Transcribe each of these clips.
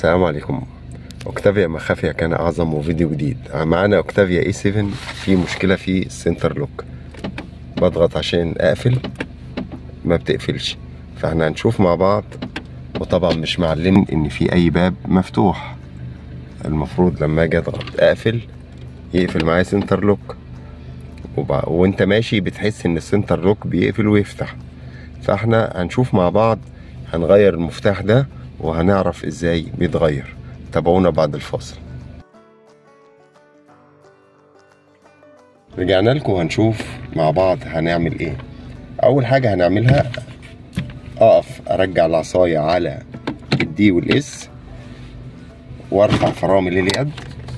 السلام عليكم اوكتافيا مخافيا كان اعظم وفيديو جديد معانا اوكتافيا اي 7 في مشكله في السنتر لوك بضغط عشان اقفل ما بتقفلش فاحنا هنشوف مع بعض وطبعا مش معلم ان في اي باب مفتوح المفروض لما اجي اضغط اقفل يقفل معايا سنتر لوك وبع... وانت ماشي بتحس ان السنتر لوك بيقفل ويفتح فاحنا هنشوف مع بعض هنغير المفتاح ده وهنعرف ازاي بيتغير تابعونا بعد الفاصل رجعنا لكم هنشوف مع بعض هنعمل ايه اول حاجة هنعملها اقف ارجع العصاية على الدي والاس وارفع فرامل اليد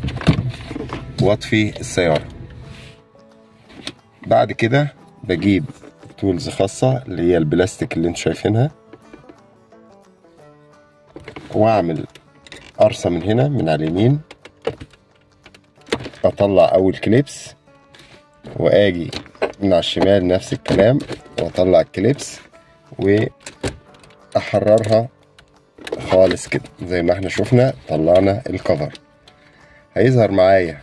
واطفي السيارة بعد كده بجيب تولز خاصة اللي هي البلاستيك اللي انتوا شايفينها واعمل قرصة من هنا من على اليمين اطلع اول كليبس واجي من على الشمال نفس الكلام واطلع الكليبس واحررها خالص كده زي ما احنا شفنا طلعنا الكفر هيظهر معايا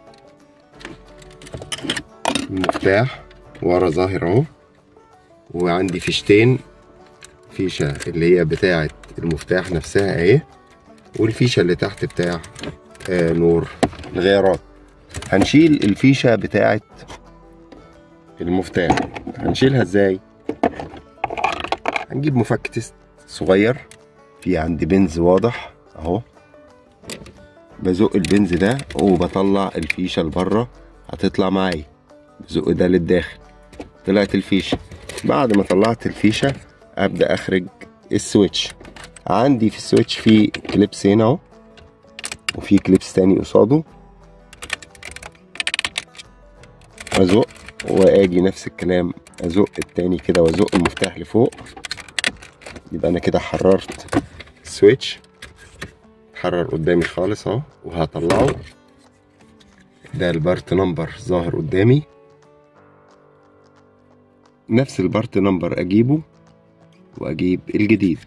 المفتاح ورا ظاهر اهو وعندي فيشتين فيشة اللي هي بتاعة المفتاح نفسها اهي والفيشة اللي تحت بتاع آه نور الغيارات هنشيل الفيشة بتاعة المفتاح هنشيلها ازاي هنجيب مفك تيست صغير في عندي بنز واضح اهو بزق البنز ده وبطلع الفيشة لبره هتطلع معايا بزق ده للداخل طلعت الفيشة بعد ما طلعت الفيشة ابدأ اخرج السويتش عندي في السويتش في كليبس هنا اهو وفي كليبس تاني قصاده ازق واجي نفس الكلام ازق التاني كده وازق المفتاح لفوق يبقى انا كده حررت السويتش اتحرر قدامي خالص اهو وهطلعه ده البارت نمبر ظاهر قدامي نفس البارت نمبر اجيبه واجيب الجديد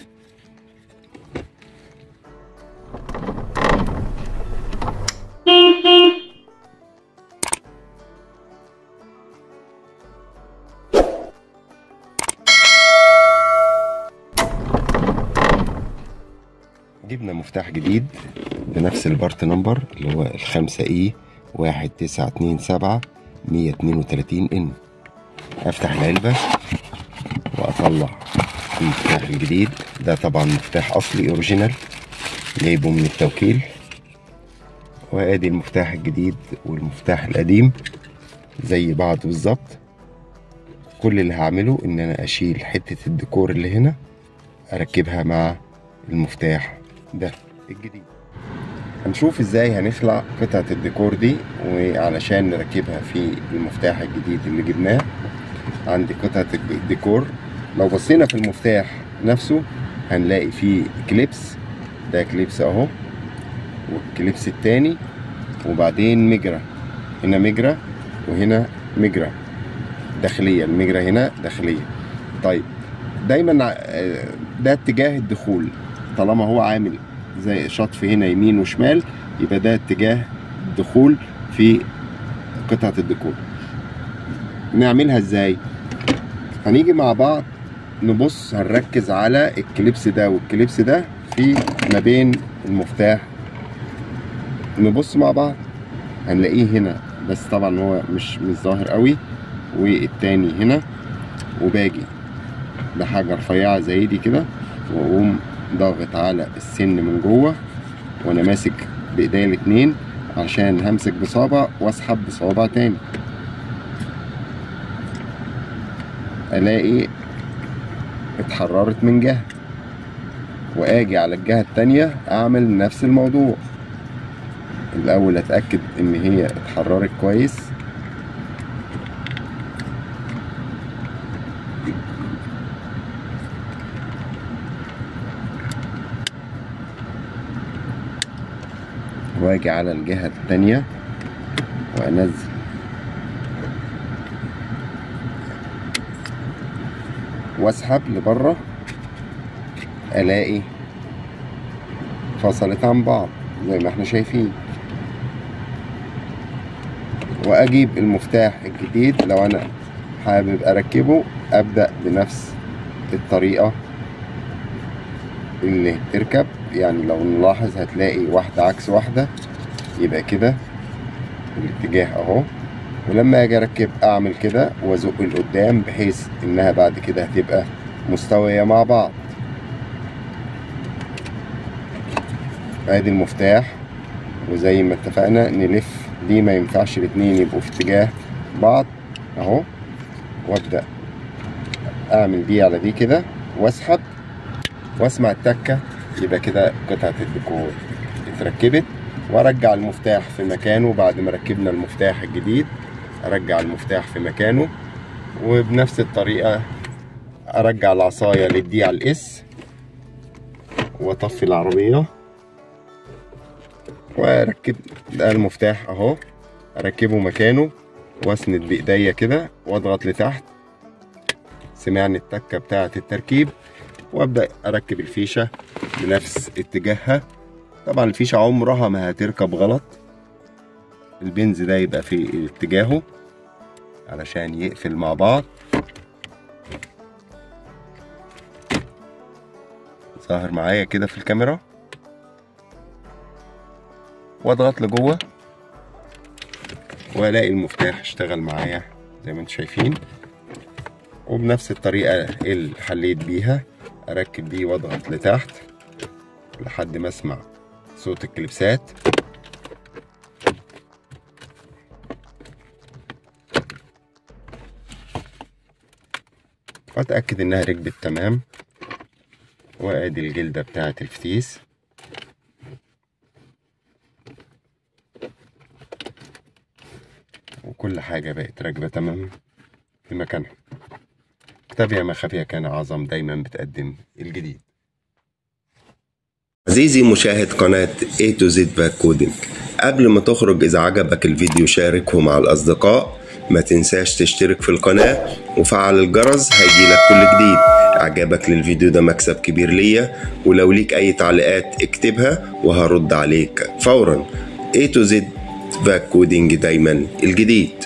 جبنا مفتاح جديد بنفس البارت نمبر اللي هو الخمسة اي واحد تسعة اتنين سبعة مية اتنين وتلاتين ان افتح العلبة واطلع المفتاح الجديد ده طبعا مفتاح اصلي اوريجينال جايبه من التوكيل وادي المفتاح الجديد والمفتاح القديم زي بعض بالظبط كل اللي هعمله ان انا اشيل حتة الديكور اللي هنا اركبها مع المفتاح ده الجديد هنشوف ازاي هنخلع قطعة الديكور دي وعلشان نركبها في المفتاح الجديد اللي جبناه عندي قطعة الديكور لو بصينا في المفتاح نفسه هنلاقي فيه كليبس ده كليبس اهو والكليبس التاني وبعدين مجرى هنا مجرى وهنا مجرى داخلية المجرى هنا داخلية طيب دايما ده اتجاه الدخول طالما هو عامل زي شطف هنا يمين وشمال يبقى ده اتجاه الدخول في قطعة الديكور نعملها ازاي هنيجي مع بعض نبص هنركز على الكليبس ده والكليبس ده في ما بين المفتاح نبص مع بعض هنلاقيه هنا بس طبعا هو مش مش ظاهر قوي والتاني هنا وباجي بحاجة رفيعة زي دي كده واقوم ضاغط على السن من جوه وانا ماسك بايديا الاتنين عشان همسك بصابع واسحب بصابع تاني الاقي اتحررت من جهة واجي على الجهة التانية اعمل نفس الموضوع الاول اتأكد ان هي اتحررت كويس واجي على الجهة التانية وانزل واسحب لبره الاقي انفصلت عن بعض زي ما احنا شايفين واجيب المفتاح الجديد لو انا حابب اركبه ابدا بنفس الطريقه اللي تركب يعني لو نلاحظ هتلاقي واحده عكس واحده يبقى كده الاتجاه اهو ولما اجي اركب اعمل كده وازق لقدام بحيث انها بعد كده هتبقى مستويه مع بعض ادي المفتاح وزي ما اتفقنا نلف دي ما ينفعش الاتنين يبقوا في اتجاه بعض اهو وابدا اعمل دي على دي كده واسحب واسمع التكه يبقى كده قطعه الديكور اتركبت وارجع المفتاح في مكانه بعد ما ركبنا المفتاح الجديد ارجع المفتاح في مكانه وبنفس الطريقه ارجع العصايه للدي على الاس واطفي العربيه واركب ده المفتاح اهو اركبه مكانه واسند بايديا كده واضغط لتحت سمعني التكه بتاعه التركيب وابدا اركب الفيشه بنفس اتجاهها طبعا الفيشه عمرها ما هتركب غلط البنز ده يبقى في اتجاهه علشان يقفل مع بعض ظاهر معايا كده في الكاميرا واضغط لجوه والاقي المفتاح اشتغل معايا زي ما انتم شايفين وبنفس الطريقة اللي حليت بيها اركب دي واضغط لتحت لحد ما اسمع صوت الكليبسات واتأكد انها ركبت تمام وادي الجلدة بتاعة الفتيس وكل حاجة بقت راكبة تمام في مكانها كتاب يا ما خفية كان أعظم دايما بتقدم الجديد عزيزي مشاهد قناة A to Z باك كودينج قبل ما تخرج إذا عجبك الفيديو شاركه مع الأصدقاء ما تنساش تشترك في القناة وفعل الجرس هيجيلك كل جديد عجبك للفيديو ده مكسب كبير ليا ولو ليك أي تعليقات اكتبها وهرد عليك فورا A to Z باك كودينج دايما الجديد